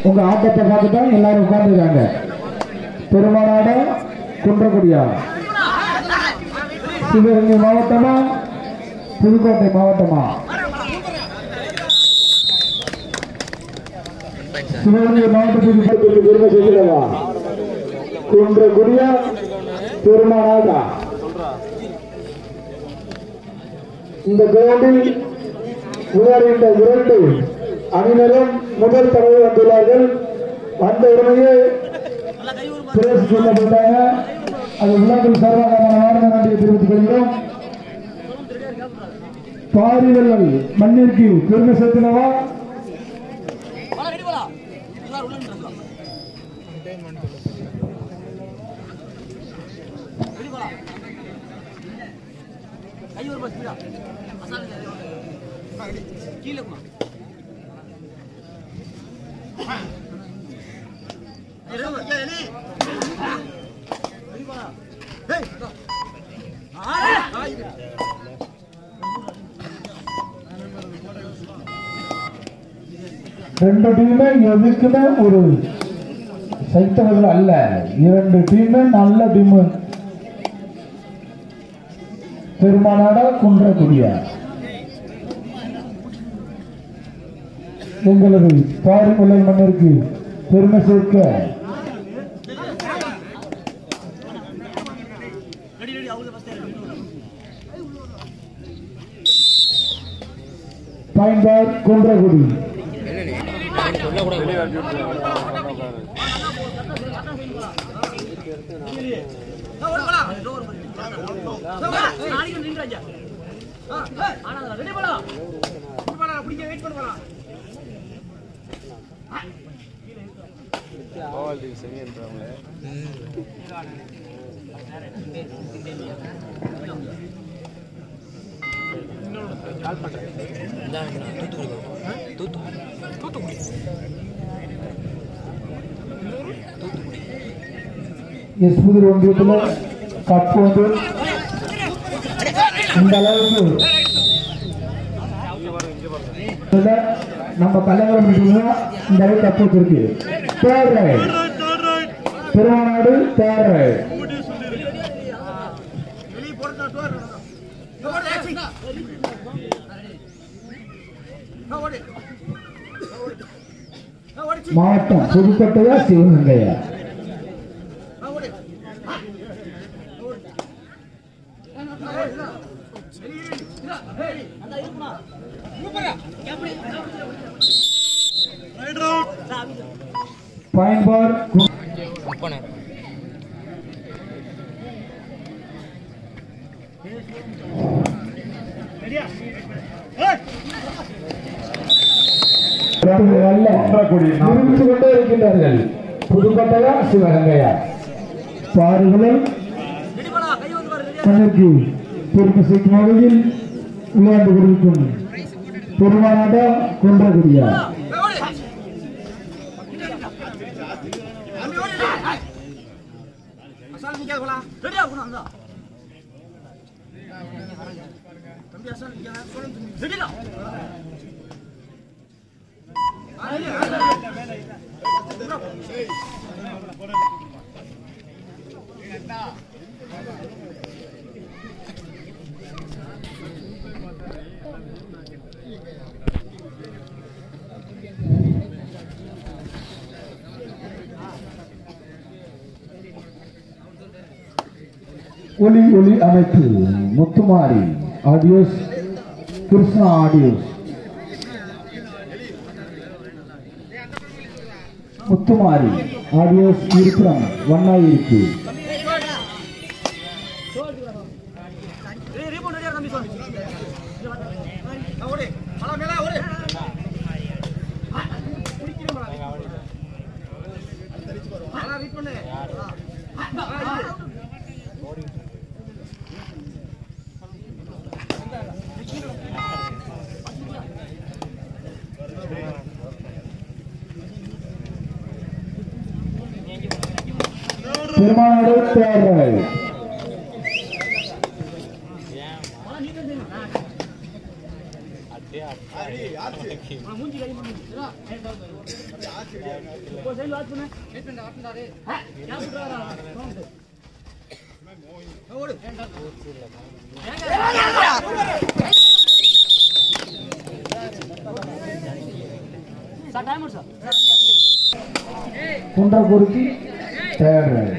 உங்க ஆட்டத்தை பார்த்துட்டா எல்லாரும் உட்கார்ந்துருக்காங்க பெருமானாட குன்றக்குடியா சிவகங்கை மாவட்டமா புதுக்கோட்டை மாவட்டமா சிவகங்கை மாவட்டத்துக்கு பெருமை செய்கிறவா குன்றக்குடியா பெருமானாடா இந்த கிரௌண்டில் விளையாடுகின்ற இரண்டு அணியினரும் முதல் தடவை வந்துள்ளார்கள் வந்த உடனேயே பிரேஸ் சொல்லப்பட்டாங்க அது விழாக்கள் சார்பாக வாழ்ந்த நன்றியை தெரிவித்துக் கொள்கிறோம் பாரிவல்லல் மண்ணிற்கு பெருமை சேர்த்தினவா ரெண்டு டீமே எதுக்குமே ஒரு சைத்தவர்கள் அல்ல இரண்டு டீமே நல்ல டீம் பெருமானாடா குன்றக்குடியா எங்களது பாரிமுலை மன்னருக்கு பெருமை சேர்க்க பாயிண்ட் குன்றக்குடி எஸ் புதிர் ஒன்றியத்தில் கப்பு வந்து இந்த அளவுக்கு இல்ல, நம்ம கல்யாணம் பண்ணிட்டோம்னா இந்த அளவுக்கு கப்பு வச்சிருக்கு தேர்ட் ரைட் திருவநாடு தேர்ட் ரைட் மாவட்டம் புதுக்கோட்டையா சிவகங்கையா பாயிண்ட் பார் நிரூபித்துக் கொண்டே இருக்கின்றார்கள் புதுக்கோட்டையா சிவகங்கையா பாருங்களும் மன்னருக்கு பெருமை சேர்க்கும் வகையில் விளையாண்டு கொண்டிருக்கும் பெருமானாட்டா குன்றக்குடியா ஒலி ஒலி அமைப்பு Muthumari audios Krishna audios Muthumari audios இருப்பிடம் வண்ணா இருக்கு பெருமானாடு தேர்வை குன்றக்குறிச்சி தேர்ட் ரைட்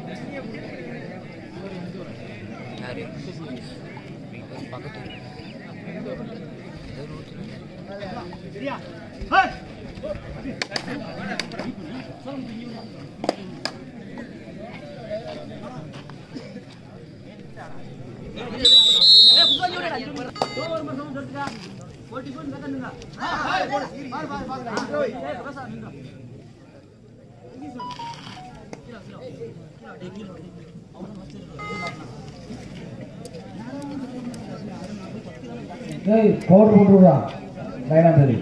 ஏய் கோட் போட்டுருடா லைனா சரி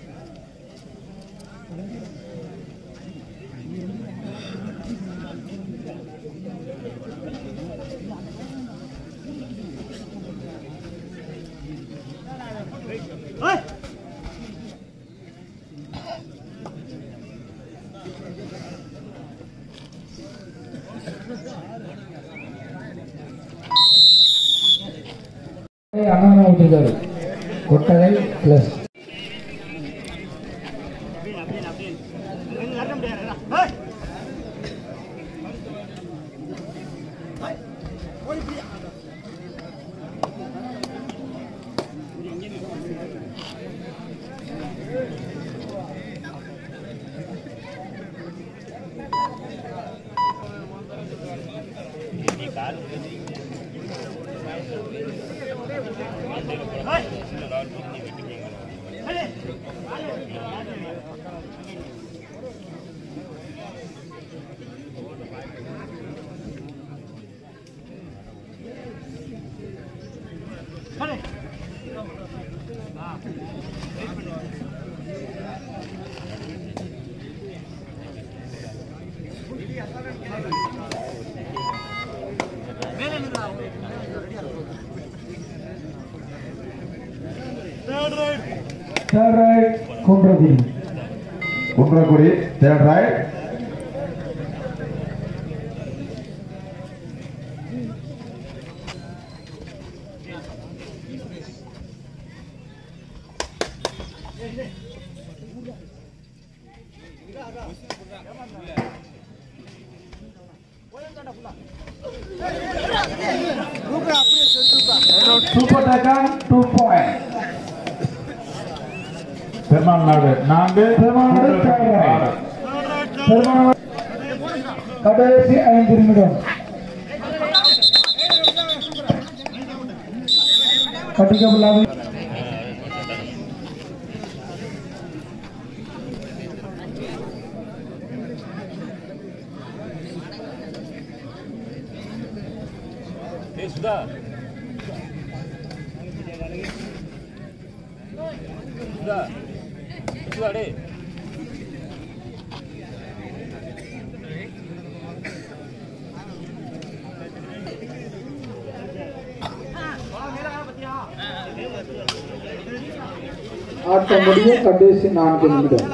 ஏய் அண்ணா விட்டுருக்காரு கொட்டகை plus third right Kundrakudi Kundrakudi third right super taken to point Perumal நாடு நான்கு பெருமாள் நாடு தேர்ட் ரைட் பெருமாள் கடைசி ஐந்து நிமிடம் கட்டிக்கப்படாது ஏய் சுதா சுதா சுதா டேய் ஆட்டம் முடிய கடைசி நான்கு நிமிடம்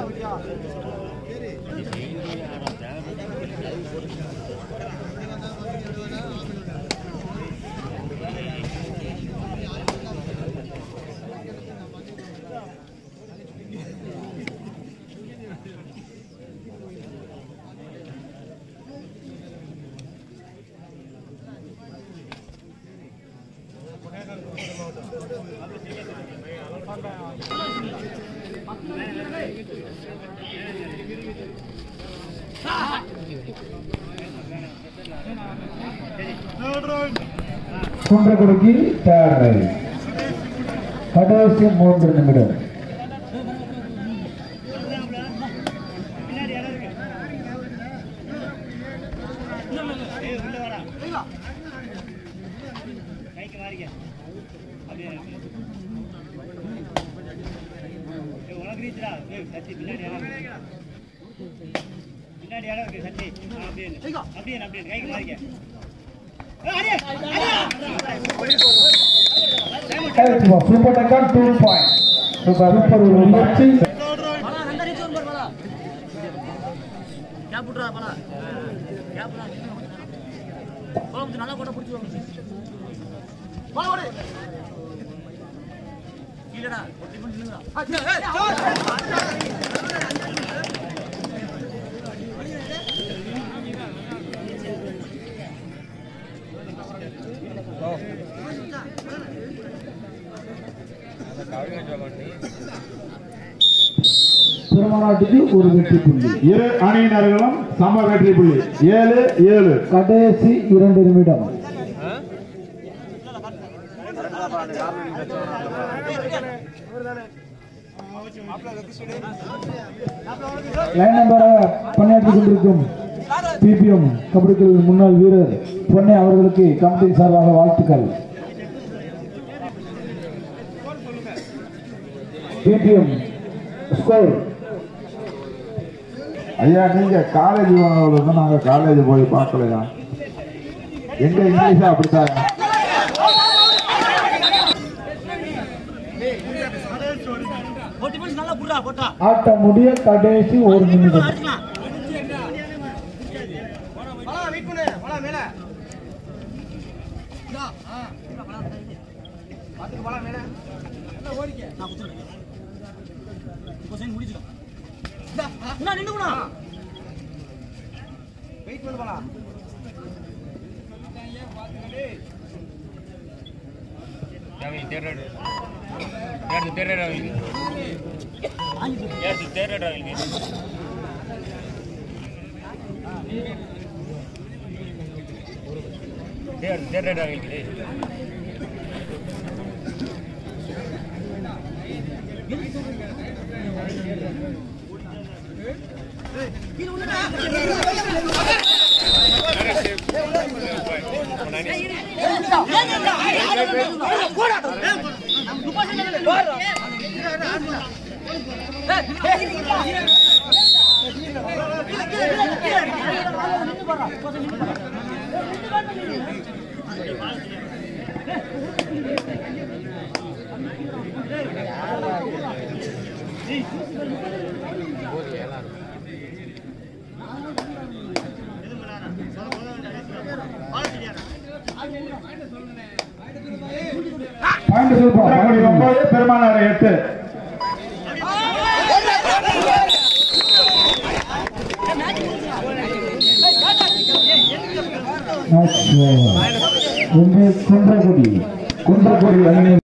குன்றக்குடிக்கு தேர்ட் ரைட் கடைசி மூன்று நிமிடம் கைக்கு மாறிக்க அப்படியே ஏய், உனக்கு ரீச்சரா ஏய், சச்சி பின்னாடி இடம் இருக்கு. பின்னாடி இடம் இருக்கு சச்சி ஆ, அப்படியே நில்லு. அப்படியே நில்லு, அப்படியே நில்லு. கைக்கு மாறிக்க ஏய், அடியே, அடியே. Super taken to point super super ஒரு முயற்சி கேப் விட்றா போல கேப் விட்றா போல முடிச்சு நல்லா போட்டா பிடிச்சி போல ஓடு இல்லடா ஒரு டிஃபன் நில்லுடா திருமணத்துக்கு ஒரு வெற்றி புள்ளி இரு அணியினர்களும் சம வெற்றி புள்ளி ஏழு ஏழு கடைசி இரண்டு நிமிடம் லைன் நம்பராக பணியாற்றிக் கொண்டிருக்கும் பிபிஎம் கபடி குழுவின் முன்னாள் வீரர் பொன்னை அவர்களுக்கு கமிட்டியின் சார்பாக வாழ்த்துக்கள் பிபிஎம் ஸ்கோர் ஐயா நீங்க காலேஜ் போனவங்க தான் நாங்க காலேஜ் போய் பார்க்கலையா எங்க இங்கிலீஷா அப்படித்தான் ஒரு டிஃபன் நல்லா புடுறா போட்டா ஆட்ட முடிய கடைசி ஒரு நிமிடம் அடிக்கலாம் பலா வெயிட் பண்ணு பலா மேல பாத்துக்கு பலா மேல ஓடிக்க நான் குத்துறேன் இப்போ சைன் முடிச்சிடும் என்ன நின்னுக்குனா வெயிட் பண்ணு பலா ಎರಡು ತೆರಡ ಎರಡು ತೆರಡ ಎರಡು ತೆರಡ பாயிண்ட் சொல்லுப்பா குன்றக்குடி ஒன்பது பெருமானார் எட்டு மேட்ச் ஒன்று குன்றக்குடி குன்றக்குடி அணியினர்